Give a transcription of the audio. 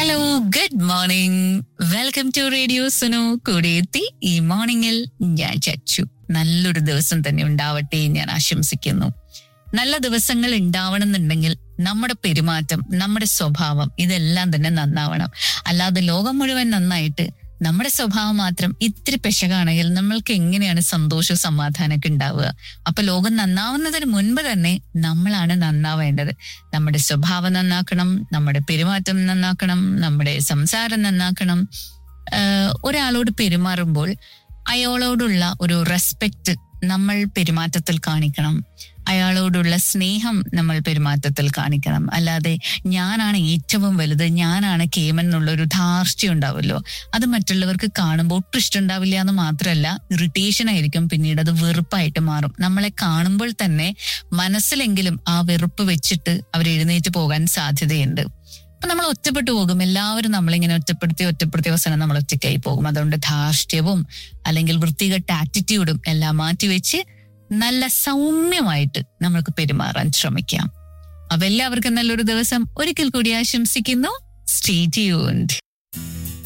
hello good morning welcome to radio Sunu കൂടെ എത്തി ഈ മോർണിംഗിൽ ഞാൻ ചച്ചു നല്ലൊരു ദിവസം തന്നെ ഉണ്ടാവട്ടെ ഞാൻ ആശംസിക്കുന്നു നല്ല ദിവസങ്ങൾ ഉണ്ടാവണമെന്നുണ്ടെങ്കിൽ നമ്മുടെ പെരുമാറ്റം നമ്മുടെ സ്വഭാവം ഇതെല്ലാം തന്നെ നന്നാവണം അല്ലാതെ ലോകം മുഴുവൻ നന്നായിട്ട് നമ്മുടെ സ്വഭാവം മാത്രം ഇത്തിരി പെശകാണെങ്കിൽ നമ്മൾക്ക് എങ്ങനെയാണ് സന്തോഷവും സമാധാനമൊക്കെ ഉണ്ടാവുക അപ്പൊ ലോകം നന്നാവുന്നതിന് മുൻപ് തന്നെ നമ്മളാണ് നന്നാവേണ്ടത് നമ്മുടെ സ്വഭാവം നന്നാക്കണം നമ്മുടെ പെരുമാറ്റം നന്നാക്കണം നമ്മുടെ സംസാരം നന്നാക്കണം ആഹ് ഒരാളോട് പെരുമാറുമ്പോൾ അയാളോടുള്ള ഒരു റെസ്പെക്ട് നമ്മൾ പെരുമാറ്റത്തിൽ കാണിക്കണം അയാളോടുള്ള സ്നേഹം നമ്മൾ പെരുമാറ്റത്തിൽ കാണിക്കണം അല്ലാതെ ഞാനാണ് ഏറ്റവും വലുത് ഞാനാണ് കേമൻ എന്നുള്ള ഒരു ധാർഷ്ട്യം ഉണ്ടാവുമല്ലോ അത് മറ്റുള്ളവർക്ക് കാണുമ്പോൾ ഒട്ടും ഇഷ്ടമുണ്ടാവില്ല എന്ന് മാത്രമല്ല ഇറിറ്റേഷൻ ആയിരിക്കും പിന്നീട് അത് വെറുപ്പായിട്ട് മാറും നമ്മളെ കാണുമ്പോൾ തന്നെ മനസ്സിലെങ്കിലും ആ വെറുപ്പ് വെച്ചിട്ട് അവർ എഴുന്നേറ്റ് പോകാൻ സാധ്യതയുണ്ട് അപ്പൊ നമ്മൾ ഒറ്റപ്പെട്ടു പോകും എല്ലാവരും നമ്മളിങ്ങനെ ഒറ്റപ്പെടുത്തി ഒറ്റപ്പെടുത്തിയ അവസാനം നമ്മൾ ഒറ്റയ്ക്കായി പോകും അതുകൊണ്ട് ധാർഷ്ട്യവും അല്ലെങ്കിൽ വൃത്തികെട്ട ആറ്റിറ്റ്യൂഡും എല്ലാം മാറ്റിവെച്ച് നല്ല സൗമ്യമായിട്ട് നമ്മൾക്ക് പെരുമാറാൻ ശ്രമിക്കാം അപ്പൊ എല്ലാവർക്കും നല്ലൊരു ദിവസം ഒരിക്കൽ കൂടി ആശംസിക്കുന്നു സ്റ്റേ ട്യൂൺഡ്